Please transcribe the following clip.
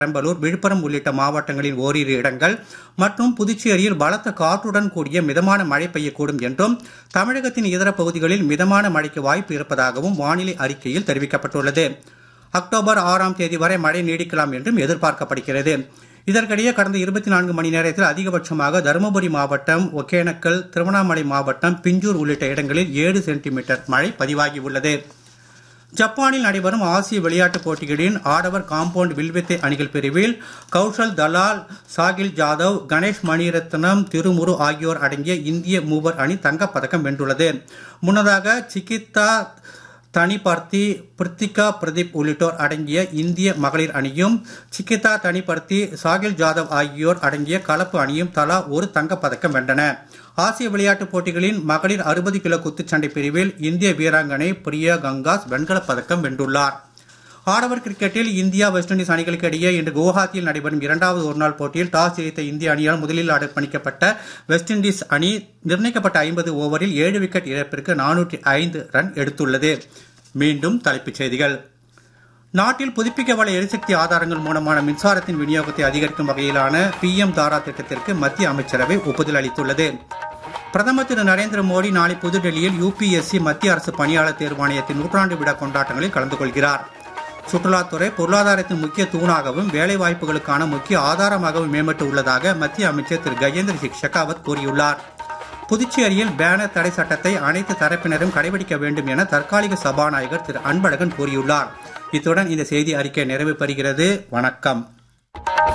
பெரம்பலூர் விழுப்புரம் உள்ளிட்ட மாவட்டங்களின் ஓரிரு இடங்கள் மற்றும் புதுச்சேரியில் பலத்த காற்றுடன் கூடிய மிதமான மழை பெய்யக்கூடும் என்றும் தமிழகத்தின் இதர பகுதிகளில் மிதமான மழைக்கு வாய்ப்பு இருப்பதாகவும் வானிலை அறிக்கையில் தெரிவிக்கப்பட்டுள்ளது அக்டோபர் ஆறாம் தேதி வரை மழை நீடிக்கலாம் என்றும் எதிர்பார்க்கப்படுகிறது இதற்கிடையே கடந்த இருபத்தி நான்கு மணி நேரத்தில் அதிகபட்சமாக தருமபுரி மாவட்டம் ஒகேனக்கல் திருவண்ணாமலை மாவட்டம் பிஞ்சூர் உள்ளிட்ட இடங்களில் ஏழு சென்டிமீட்டர் மழை பதிவாகியுள்ளது ஜப்பானில் நடைபெறும் ஆசிய விளையாட்டுப் போட்டிகளின் ஆடவர் காம்பவுண்ட் வில்வித்தை அணிகள் பிரிவில் கௌஷல் தலால் சாகில் ஜாதவ் கணேஷ் மணிரத்னம் திருமுரு ஆகியோர் அடங்கிய இந்திய மூவர் அணி தங்கப்பதக்கம் வென்றுள்ளது முன்னதாக சிகித்தா தனிபர்த்தி பிருத்திகா பிரதீப் உள்ளிட்டோர் அடங்கிய இந்திய மகளிர் அணியும் சிக்கிதா தனிபர்த்தி சாகில் ஜாதவ் ஆகியோர் அடங்கிய கலப்பு அணியும் தலா ஒரு தங்கப்பதக்கம் வென்றன ஆசிய விளையாட்டுப் போட்டிகளின் மகளிர் அறுபது கிலோ குத்துச்சண்டை பிரிவில் இந்திய வீராங்கனை பிரியா கங்காஸ் வெண்கலப் பதக்கம் வென்றுள்ளார் ஆடவர் கிரிக்கெட்டில் இந்தியா வெஸ்ட் இண்டீஸ் அணிகளுக்கு இடையே இன்று குவஹாத்தியில் நடைபெறும் இரண்டாவது ஒருநாள் போட்டியில் டாஸ் ஜெயித்த இந்திய அணியால் முதலில் அர்ப்பணிக்கப்பட்ட வெஸ்ட் இண்டீஸ் அணி நிர்ணயிக்கப்பட்ட ஐம்பது ஓவரில் ஏழு விக்கெட் இழப்பிற்கு நானூற்றி ஐந்து ரன் எடுத்துள்ளது மீண்டும் தலைப்புச் செய்திகள் நாட்டில் புதுப்பிக்கவல்ல எரிசக்தி ஆதாரங்கள் மூலமான மின்சாரத்தின் விநியோகத்தை அதிகரிக்கும் வகையிலான பிஎம் தாரா திட்டத்திற்கு மத்திய அமைச்சரவை ஒப்புதல் அளித்துள்ளது பிரதமர் திரு நரேந்திர மோடி நாளை புதுடெல்லியில் யுபிஎஸ்சி மத்திய அரசு பணியாளர் தேர்வாணையத்தின் நூற்றாண்டு விழா கொண்டாட்டங்களில் கலந்து கொள்கிறார் சுற்றுலாத்துறை பொருளாதாரத்தின் முக்கிய தூணாகவும் வேலை வாய்ப்புகளுக்கான முக்கிய ஆதாரமாகவும் மேம்பட்டு உள்ளதாக மத்திய அமைச்சர் திரு கஜேந்திர சிங் ஷெகாவத் கூறியுள்ளார் புதுச்சேரியில் பேனர் தடை சட்டத்தை அனைத்து தரப்பினரும் கடைபிடிக்க வேண்டும் என தற்காலிக சபாநாயகர் திரு அன்பழகன் கூறியுள்ளார் இத்துடன் இந்த செய்தி அறிக்கை நிறைவு பெறுகிறது வணக்கம்